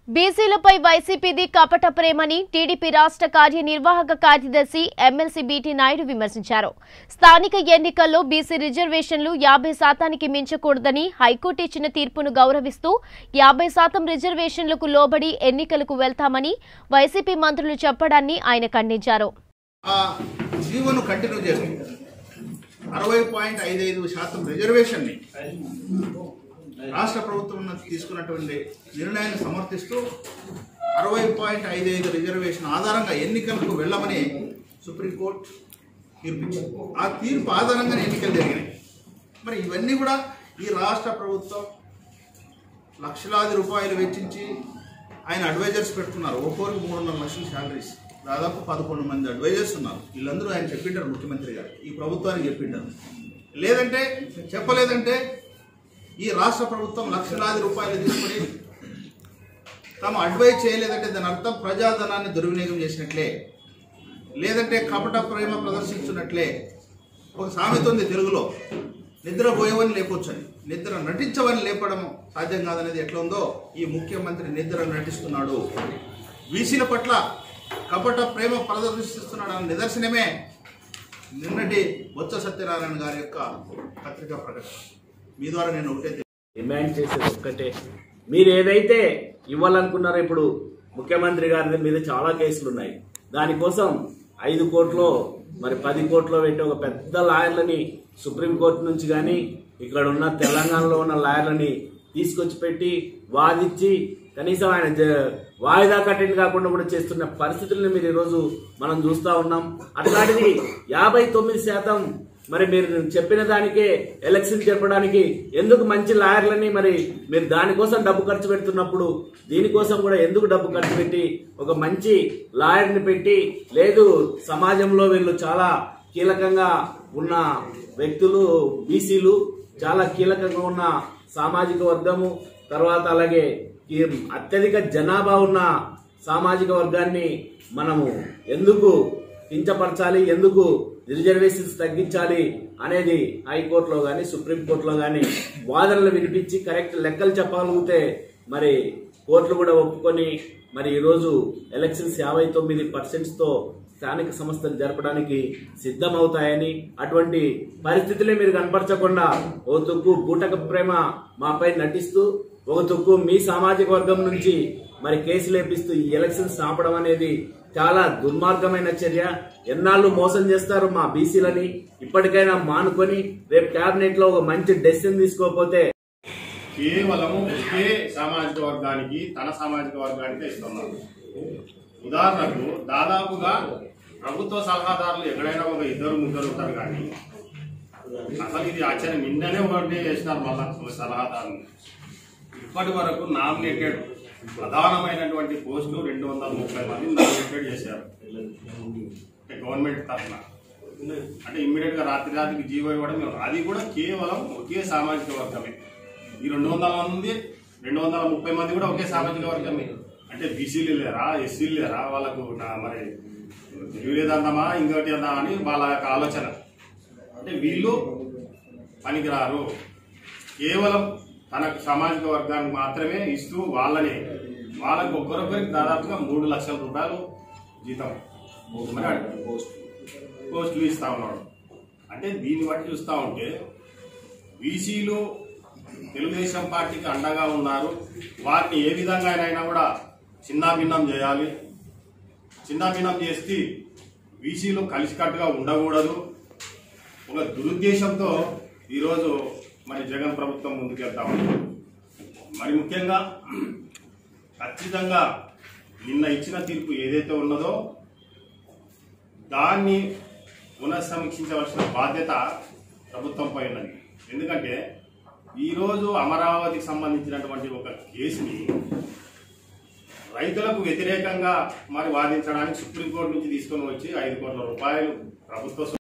బీసీలపై వైసీపీది కపట ప్రేమని టీడీపీ రాష్ట్ర కార్యనిర్వాహక కార్యదర్శి ఎమ్మెల్సీ బీటీ నాయుడు విమర్శించారు స్థానిక ఎన్నికల్లో బీసీ రిజర్వేషన్లు యాభై శాతానికి మించకూడదని హైకోర్టు ఇచ్చిన తీర్పును గౌరవిస్తూ యాభై శాతం రిజర్వేషన్లకు లోబడి ఎన్నికలకు వెళ్తామని వైసీపీ మంత్రులు చెప్పడాన్ని ఆయన ఖండించారు ఆ జీవోను కంటిన్యూ చేస్తూ అరవై పాయింట్ ఐదు ఐదు శాతం రిజర్వేషన్ని రాష్ట్ర ప్రభుత్వం తీసుకున్నటువంటి నిర్ణయాన్ని సమర్థిస్తూ అరవై పాయింట్ ఐదు ఐదు రిజర్వేషన్ ఆధారంగా ఎన్నికలకు వెళ్ళమని సుప్రీంకోర్టు తీర్పిచ్చింది ఆ తీర్పు ఆధారంగానే ఎన్నికలు జరిగినాయి మరి ఇవన్నీ కూడా ఈ రాష్ట్ర ప్రభుత్వం లక్షలాది రూపాయలు వెచ్చించి ఆయన అడ్వైజర్స్ పెట్టుకున్నారు ఒక్కొక్కరికి మూడు వందల లక్షల శాలరీస్ దాదాపు పదకొండు మంది అడ్వైజర్స్ ఉన్నారు వీళ్ళందరూ ఆయన చెప్పింటారు ముఖ్యమంత్రి గారు ఈ ప్రభుత్వానికి చెప్పింటారు లేదంటే చెప్పలేదంటే ఈ రాష్ట్ర ప్రభుత్వం లక్షలాది రూపాయలు తీసుకొని తాము అడ్వైజ్ చేయలేదంటే దాని అర్థం ప్రజాధనాన్ని దుర్వినియోగం చేసినట్లే లేదంటే కపట ప్రేమ ప్రదర్శించున్నట్లే ఒక సామెత ఉంది తెలుగులో నిద్ర పోయేవని లేపొచ్చని నిద్ర నటించవని లేపడం సాధ్యం కాదనేది ఎట్లా ఉందో ఈ ముఖ్యమంత్రి నిద్ర నటిస్తున్నాడు బీసీల పట్ల కపట ప్రేమ ప్రదర్శిస్తున్నాడు అన్న నిదర్శనమే నిన్నటి బొత్స సత్యనారాయణ గారి యొక్క పత్రికా ప్రకటన మీ ద్వారా నేను ఒకటే డిమాండ్ చేసేది ఒక్కటే మీరు ఏదైతే ఇవ్వాలనుకున్నారో ఇప్పుడు ముఖ్యమంత్రి గారి మీద చాలా కేసులు ఉన్నాయి దానికోసం ఐదు కోట్లు మరి పది కోట్లు పెట్టి ఒక పెద్ద లాయర్లని సుప్రీంకోర్టు నుంచి కానీ ఇక్కడ ఉన్న తెలంగాణలో ఉన్న లాయర్లని తీసుకొచ్చి పెట్టి వాదించి కనీసం ఆయన జ- వాయిదా కట్టండి కాకుండా కూడా చేస్తున్న పరిస్థితుల్ని మీరు ఈరోజు మనం చూస్తా ఉన్నాం అట్లాంటిది యాభై తొమ్మిది శాతం మరి మీరు చెప్పిన దానికే ఎలక్షన్ చెప్పడానికి ఎందుకు మంచి లాయర్లని మరి మీరు దానికోసం డబ్బు ఖర్చు పెడుతున్నప్పుడు దీనికోసం కూడా ఎందుకు డబ్బు ఖర్చు పెట్టి ఒక మంచి లాయర్ని పెట్టి లేదు సమాజంలో వీళ్ళు చాలా కీలకంగా ఉన్న వ్యక్తులు బీసీలు చాలా కీలకంగా ఉన్న సామాజిక వర్గము తర్వాత అలాగే ఈ అత్యధిక జనాభా ఉన్న సామాజిక వర్గాన్ని మనము ఎందుకు కించపరచాలి ఎందుకు రిజర్వేషన్స్ తగ్గించాలి అనేది హైకోర్టులో కానీ సుప్రీంకోర్టులో కానీ వాదనలు వినిపించి కరెక్ట్ లెక్కలు చెప్పగలిగితే మరి కోర్టులు కూడా ఒప్పుకొని మరి ఈరోజు ఎలక్షన్స్ యాభై తొమ్మిది పర్సెంట్స్తో స్థానిక సంస్థలు జరపడానికి సిద్ధమవుతాయని అటువంటి పరిస్థితులే మీరు కనపరచకుండా ఓ తుక్కు బూటక ప్రేమ మాపై నటిస్తూ ఒక తుక్కు మీ సామాజిక వర్గం నుంచి మరి కేసులు లేపిస్తూ ఈ ఎలక్షన్స్ ఆపడం అనేది చాలా దుర్మార్గమైన చర్య ఎన్నాళ్ళు మోసం చేస్తారు మా బీసీలని ఇప్పటికైనా మానుకొని రేపు కేబినెట్ లో ఒక మంచి డెసిషన్ తీసుకోకపోతే కేవలం ఒకే సామాజిక వర్గానికి తన సామాజిక వర్గానికి ఇస్తున్నారు ఉదాహరణకు దాదాపుగా ప్రభుత్వ సలహాదారులు ఎక్కడైనా ఒక ఇద్దరు ముగ్గురు ఉంటారు కానీ అసలు ఇది ఆశ్చర్యం నిన్ననే ఒకటి వేసినారు మళ్ళా ఒక సలహాదారుని ఇప్పటి వరకు నామినేటెడ్ ప్రధానమైనటువంటి పోస్టులు రెండు వందల ముప్పై మంది నామినేటెడ్ చేశారు అంటే గవర్నమెంట్ తరఫున అంటే ఇమ్మీడియట్ గా రాత్రి రాత్రికి జీవో ఇవ్వడం మేము- అది కూడా కేవలం ఒకే సామాజిక వర్గమే ఈ రెండు వందల మంది రెండు వందల ముప్పై మంది కూడా ఒకే సామాజిక వర్గమే అంటే బీసీలు లేరా ఎస్సీలు లేరా వాళ్ళకు నా మరి తెలియలేదన్నామా ఇంకోటి అందామా అని వాళ్ళ యొక్క ఆలోచన అంటే వీళ్ళు పనికిరారు కేవలం తన సామాజిక వర్గానికి మాత్రమే ఇస్తూ వాళ్ళని వాళ్ళకి ఒక్కొక్కరికి దాదాపుగా మూడు లక్షల రూపాయలు జీతం మరి పోస్టులు ఇస్తా ఉన్నాడు అంటే దీన్ని బట్టి చూస్తా ఉంటే బీసీలు తెలుగుదేశం పార్టీకి అండగా ఉన్నారు వారిని ఏ విధంగా అయినా కూడా చిన్నాభిన్నం చేయాలి చిన్నాభిన్నం చేస్తే బీసీలు కలిసికట్టుగా ఉండకూడదు ఒక దురుద్దేశంతో ఈరోజు మరి జగన్ ప్రభుత్వం ముందుకెళ్తా ఉంది మరి ముఖ్యంగా ఖచ్చితంగా నిన్న ఇచ్చిన తీర్పు ఏదైతే ఉన్నదో దాన్ని పునఃసమీక్షించవలసిన బాధ్యత ప్రభుత్వంపై ఉన్నది ఎందుకంటే ఈరోజు అమరావతికి సంబంధించినటువంటి ఒక కేసుని రైతులకు వ్యతిరేకంగా మరి వాదించడానికి సుప్రీంకోర్టు నుంచి తీసుకొని వచ్చి ఐదు కోట్ల రూపాయలు ప్రభుత్వ